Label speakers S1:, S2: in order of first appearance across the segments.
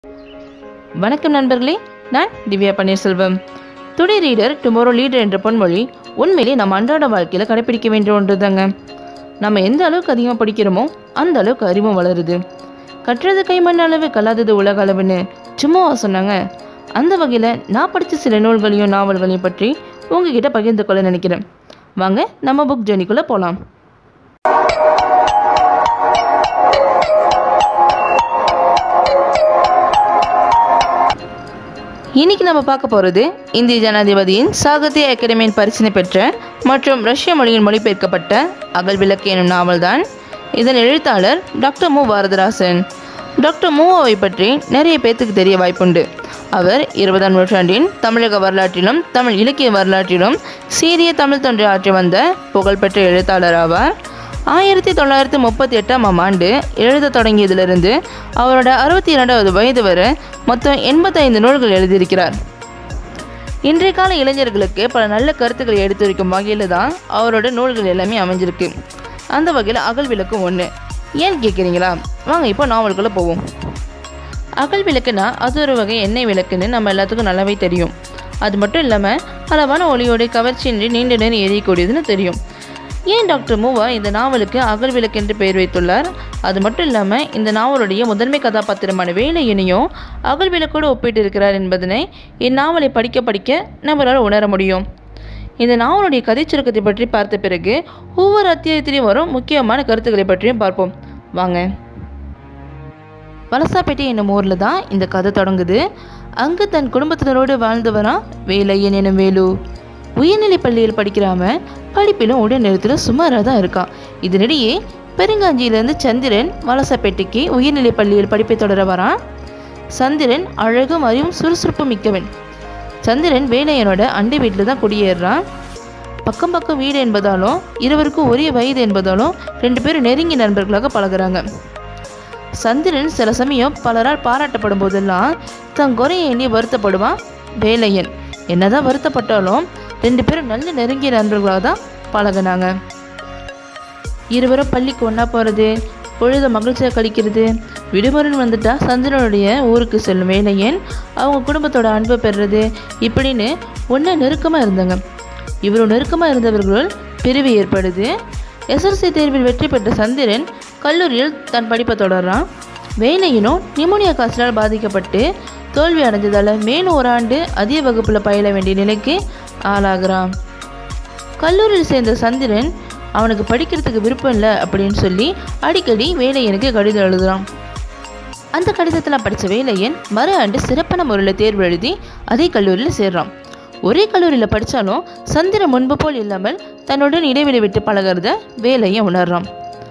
S1: வணக்கம் நண்பர்களே நான் Divya Panneerselvam today reader tomorrow leader என்ற பொன்மொழி உண்மையிலே நம்ம அன்றாட வாழ்க்கையில் கடைப்பிடிக்க வேண்டிய ஒன்று தாங்க நம்ம எந்த அளவுக்கு அதிகமாக படிக்கிறோமோ அந்த அளவுக்கு அறிவும் வளருது கற்றது கைமண் அளவு கல்லாதது உலக அளவுன்னு சும்மாவா சொன்னாங்க அந்த வகையில் நான் படித்த சில நூல்களையும் நாவல்களையும் பற்றி உங்ககிட்ட பகிர்ந்து கொள்ள நினைக்கிறேன் வாங்க நம்ம புக் ஜேர்னிக்குள்ளே போகலாம் இன்னைக்கு நம்ம பார்க்க போகிறது இந்திய ஜனாதிபதியின் சாகித்ய அகாடமியின் பரிசினை பெற்ற மற்றும் ரஷ்ய மொழியில் மொழிபெயர்க்கப்பட்ட அகல் விளக்கு எனும் நாவல்தான் இதன் எழுத்தாளர் டாக்டர் மு பாரதராசன் டாக்டர் மூவாவை பற்றி நிறைய பேர்த்துக்கு தெரிய வாய்ப்புண்டு அவர் இருபதாம் நூற்றாண்டின் தமிழக வரலாற்றிலும் தமிழ் இலக்கிய வரலாற்றிலும் சீரிய தமிழ் தொன்று ஆற்றி வந்த புகழ்பெற்ற எழுத்தாளர் ஆவார் ஆயிரத்தி தொள்ளாயிரத்தி முப்பத்தி எட்டாம் ஆம் ஆண்டு எழுத தொடங்கியதிலிருந்து அவரோட அறுபத்தி இரண்டாவது வயது வரை மொத்தம் எண்பத்தைந்து நூல்கள் எழுதியிருக்கிறார் இன்றைய கால இளைஞர்களுக்கு பல நல்ல கருத்துக்களை எடுத்துரைக்கும் வகையில் தான் அவரோட நூல்கள் எல்லாமே அமைஞ்சிருக்கு அந்த வகையில் அகல் விளக்கு ஒன்று ஏன் கேட்குறீங்களா வாங்க இப்போ நாவல்குள்ளே போவோம் அகல் விளக்குனா அது ஒரு வகை எண்ணெய் விளக்குன்னு நம்ம எல்லாத்துக்கும் நல்லாவே தெரியும் அது மட்டும் இல்லாமல் அளவான ஒளியோடு கவர்ச்சியின்றி நீண்ட நேரம் எரியக்கூடியதுன்னு தெரியும் ஏன் டாக்டர் மூவா இந்த நாவலுக்கு அகல் விளக்கு என்று பெயர் வைத்துள்ளார் அது மட்டும் இல்லாமல் இந்த நாவலுடைய முதன்மை கதாபாத்திரமான வேலையினையும் அகல் விளக்கோடு ஒப்பிட்டு இருக்கிறார் என்பதனை இந்நாவலை படிக்க படிக்க நம்மளால் உணர முடியும் இந்த நாவலுடைய கதை சுருக்கத்தை பற்றி பார்த்த பிறகு ஒவ்வொரு அத்தியாயத்திலையும் வரும் முக்கியமான கருத்துக்களை பற்றியும் பார்ப்போம் வாங்க வலசாப்பேட்டை என்னும் ஊரில் தான் இந்த கதை தொடங்குது அங்கு தன் குடும்பத்தினரோடு வாழ்ந்து வரான் வேலையன் எனும் வேலு உயர்நிலை பள்ளியில் படிக்கிறாம படிப்பிலும் உடல்நலத்திலும் சுமாராக தான் இருக்கான் இதனிடையே பெருங்காஞ்சியிலிருந்து சந்திரன் வலசப்பேட்டைக்கு உயர்நிலை பள்ளியில் படிப்பை தொடர வரான் சந்திரன் அழகும் அறிவும் சுறுசுறுப்பும் மிக்கவன் சந்திரன் வேலையனோட அண்டை வீட்டில் தான் குடியேறுறான் பக்கம் பக்கம் வீடு என்பதாலும் இருவருக்கும் ஒரே வயது என்பதாலும் ரெண்டு பேரும் நெருங்கிய நண்பர்களாக பழகுறாங்க சந்திரன் சில சமயம் பலரால் பாராட்டப்படும் போதெல்லாம் தன் குறையை எண்ணி வருத்தப்படுவான் வேலையன் என்னதான் வருத்தப்பட்டாலும் ரெண்டு பேரும் நல்ல நெருங்கிய நண்பர்களாக தான் பழகுனாங்க இருவரும் பள்ளிக்கு ஒன்றா போகிறது பொழுத மகிழ்ச்சியாக கழிக்கிறது விடுமுறைன்னு வந்துட்டா சந்திரனுடைய ஊருக்கு செல்லும் வேலையன் அவங்க குடும்பத்தோட அன்பை பெறுறது இப்படின்னு ஒன்றா நெருக்கமாக இருந்தாங்க இவ்வளோ நெருக்கமாக இருந்தவர்கள் பிரிவு ஏற்படுது எஸ்எல்சி தேர்வில் வெற்றி பெற்ற சந்திரன் கல்லூரியில் தன் படிப்பை தொடர்றான் வேலையினும் நிமோனியா காய்ச்சலால் பாதிக்கப்பட்டு தோல்வி அடைஞ்சதால் மேலும் ஒரு ஆண்டு அதிக வகுப்பில் பயில வேண்டிய நிலைக்கு ஆளாகிறான் கல்லூரியில் சேர்ந்த சந்திரன் அவனுக்கு படிக்கிறதுக்கு விருப்பம் இல்லை அப்படின்னு சொல்லி அடிக்கடி வேலையனுக்கு கடிதம் எழுதுறான் அந்த கடிதத்தில் படித்த வேலையன் மறு ஆண்டு சிறப்பான முறையில் தேர்வு எழுதி அதே கல்லூரியில் சேர்றான் ஒரே கல்லூரியில் படித்தாலும் சந்திரன் முன்பு போல் இல்லாமல் தன்னுடன் இடைவெளி விட்டு பழகிறத வேலையன் உணர்றான்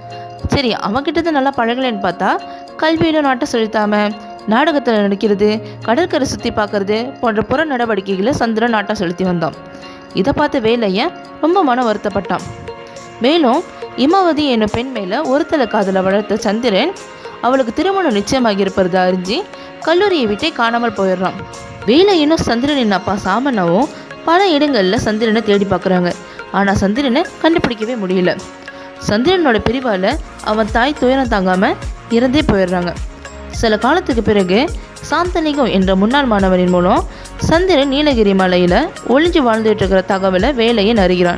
S1: சரி அவன்கிட்ட தான் நல்லா பழகலைன்னு பார்த்தா கல்வியிலும் நாட்டை செலுத்தாம நாடகத்தில் நடிக்கிறது கடற்கரை சுற்றி பார்க்கறது போன்ற புற நடவடிக்கைகளை சந்திரன் நாட்டம் செலுத்தி வந்தான் இதை பார்த்த வேலையன் ரொம்ப மன வருத்தப்பட்டான் மேலும் இமாவதி என்னும் பெண் மேலே ஒருத்தலை காதலை வளர்த்த சந்திரன் அவளுக்கு திருமணம் நிச்சயமாகி இருப்பதை அறிஞ்சு கல்லூரியை விட்டே காணாமல் போயிடுறான் வேலையனும் சந்திரனின் அப்பா சாமண்ணாவும் பல இடங்களில் சந்திரனை தேடி பார்க்குறாங்க ஆனால் சந்திரனை கண்டுபிடிக்கவே முடியல சந்திரனோட பிரிவால் அவன் தாய் துயரம் தாங்காமல் இறந்தே போயிடுறாங்க சில காலத்துக்கு பிறகு சாந்தலிங்கம் என்ற முன்னாள் மாணவனின் மூலம் சந்திரன் நீலகிரி மலையில் ஒளிஞ்சு வாழ்ந்துட்டு இருக்கிற தகவலை வேலையன் அறிகிறான்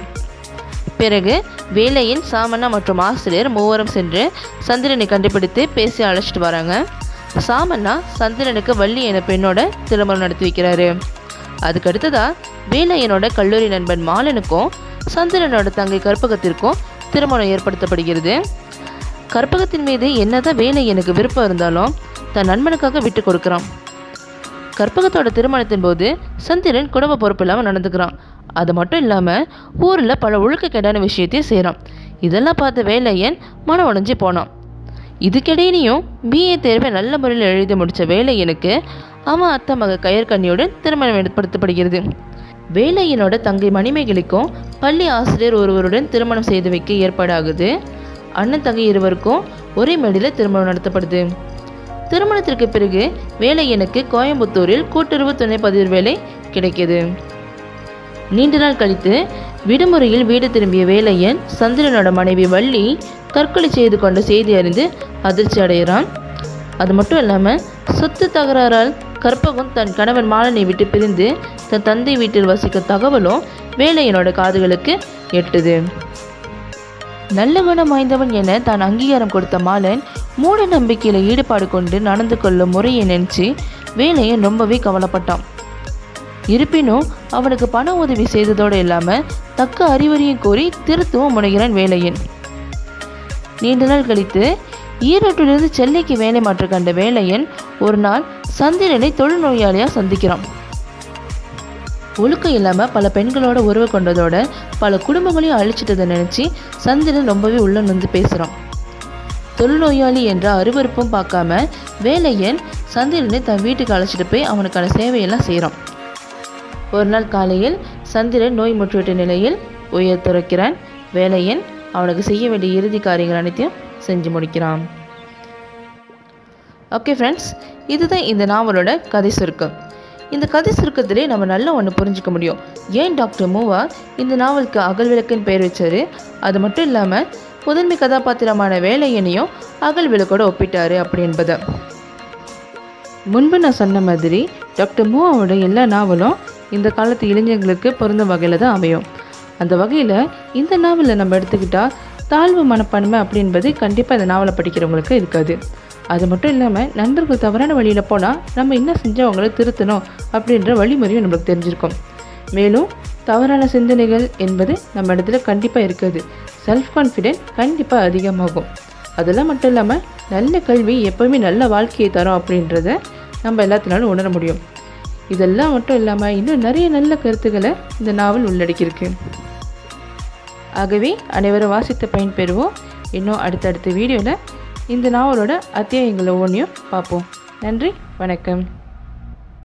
S1: பிறகு வேலையின் சாமண்ணா மற்றும் ஆசிரியர் மூவரும் சென்று சந்திரனை கண்டுபிடித்து பேசி அழைச்சிட்டு வராங்க சாமண்ணா சந்திரனுக்கு வள்ளி என பெண்ணோட திருமணம் நடத்தி வைக்கிறாரு அதுக்கு அடுத்ததா வேலையனோட கல்லூரி நண்பன் மாலனுக்கும் சந்திரனோட தங்கை கற்பகத்திற்கும் திருமணம் ஏற்படுத்தப்படுகிறது கற்பகத்தின் மீது என்னதான் வேலை எனக்கு விருப்பம் இருந்தாலும் தன் நண்பனுக்காக விட்டு கொடுக்குறான் கற்பகத்தோட திருமணத்தின் போது சந்திரன் குடும்ப பொறுப்பு இல்லாமல் நடந்துக்கிறான் அது மட்டும் இல்லாமல் ஊரில் பல ஒழுக்கக்கேடான விஷயத்தையும் செய்கிறான் இதெல்லாம் பார்த்த வேலையன் மனம் உடைஞ்சு போனான் இதுக்கிடையிலையும் பிஏ தேர்வை நல்ல முறையில் எழுதி முடித்த வேலையனுக்கு அவன் அத்தை மக கயற்கண்ணியுடன் திருமணம் ஏற்படுத்தப்படுகிறது வேலையனோட தங்கை மணிமேகலைக்கும் பள்ளி ஆசிரியர் ஒருவருடன் திருமணம் செய்து வைக்க ஏற்பாடாகுது அண்ணன் தங்கை இருவருக்கும் ஒரே மேடையில் திருமணம் நடத்தப்படுது திருமணத்திற்கு பிறகு வேலையனுக்கு கோயம்புத்தூரில் கூட்டுறவு துணை பதிவு வேலை கிடைக்கிது நீண்ட நாள் கழித்து விடுமுறையில் வீடு திரும்பிய வேலையன் சந்திரனோட மனைவி வள்ளி தற்கொலை செய்து கொண்ட செய்தி அறிந்து அதிர்ச்சி அடைகிறான் அது மட்டும் இல்லாமல் சொத்து தகராறால் கற்பகம் தன் கணவன் மாலனை விட்டு பிரிந்து தன் தந்தை வீட்டில் வசிக்க தகவலும் வேலையனோட காதுகளுக்கு எட்டுது நல்ல குணம் வாய்ந்தவன் என தான் அங்கீகாரம் கொடுத்த மாலன் மூட நம்பிக்கையில் ஈடுபாடு கொண்டு நடந்து கொள்ளும் முறையை நினைச்சு வேலையன் ரொம்பவே கவலைப்பட்டான் இருப்பினும் அவனுக்கு பண உதவி செய்ததோடு இல்லாமல் தக்க அறிவுரையும் கோரி திருத்தவும் முனைகிறான் வேலையன் நீண்ட நாள் கழித்து ஈரோட்டிலிருந்து சென்னைக்கு வேலை மாற்ற கண்ட வேலையன் ஒரு நாள் சந்திரனை தொழுநோயாளியாக சந்திக்கிறான் ஒழுக்கம் இல்லாமல் பல பெண்களோட உறவு கொண்டதோட பல குடும்பங்களையும் அழிச்சிட்டதை நினச்சி சந்திரன் ரொம்பவே உள்ள நொந்து பேசுகிறான் தொழுநோயாளி என்ற அருவருப்பும் பார்க்காம வேலையன் சந்திரனை தன் வீட்டுக்கு அழைச்சிட்டு போய் அவனுக்கான சேவையெல்லாம் செய்கிறான் ஒரு நாள் காலையில் சந்திரன் நோய் முற்றுவிட்ட நிலையில் உயர் துறக்கிறான் வேலையன் அவனுக்கு செய்ய வேண்டிய இறுதி காரியங்கள் அனைத்தையும் செஞ்சு முடிக்கிறான் ஓகே ஃப்ரெண்ட்ஸ் இதுதான் இந்த நாவலோட கதை சுருக்கம் இந்த கதை சுருக்கத்திலே நம்ம நல்லா ஒன்று புரிஞ்சுக்க முடியும் ஏன் டாக்டர் மூவா இந்த நாவலுக்கு அகல் விளக்குன்னு பெயர் வச்சாரு அது மட்டும் இல்லாமல் முதன்மை கதாபாத்திரமான வேலையனையும் அகல் விளக்கோட ஒப்பிட்டாரு அப்படி என்பதை முன்பு நான் சொன்ன மாதிரி டாக்டர் மூவாவோட எல்லா நாவலும் இந்த காலத்து இளைஞர்களுக்கு பொருந்தும் வகையில் தான் அமையும் அந்த வகையில் இந்த நாவலில் நம்ம எடுத்துக்கிட்டால் தாழ்வு மனப்பான்மை அப்படின்பது கண்டிப்பாக இந்த நாவலை படிக்கிறவங்களுக்கு இருக்காது அது மட்டும் இல்லாமல் நண்பர்கள் தவறான வழியில் போனால் நம்ம என்ன செஞ்சால் அவங்கள திருத்தணும் அப்படின்ற வழிமுறையும் நம்மளுக்கு தெரிஞ்சிருக்கும் மேலும் தவறான சிந்தனைகள் என்பது நம்ம இடத்துல கண்டிப்பாக இருக்காது செல்ஃப் கான்ஃபிடென்ட் கண்டிப்பாக அதிகமாகும் அதெல்லாம் மட்டும் இல்லாமல் நல்ல கல்வி எப்போவுமே நல்ல வாழ்க்கையை தரும் அப்படின்றத நம்ம எல்லாத்தினாலும் உணர முடியும் இதெல்லாம் மட்டும் இல்லாமல் இன்னும் நிறைய நல்ல கருத்துக்களை இந்த நாவல் உள்ளடக்கியிருக்கு ஆகவே அனைவரும் வாசித்து பயன்பெறுவோம் இன்னும் அடுத்தடுத்த வீடியோவில் இந்த நாவலோட அத்தியாயங்கள் ஒவ்வொன்றையும் பார்ப்போம் நன்றி வணக்கம்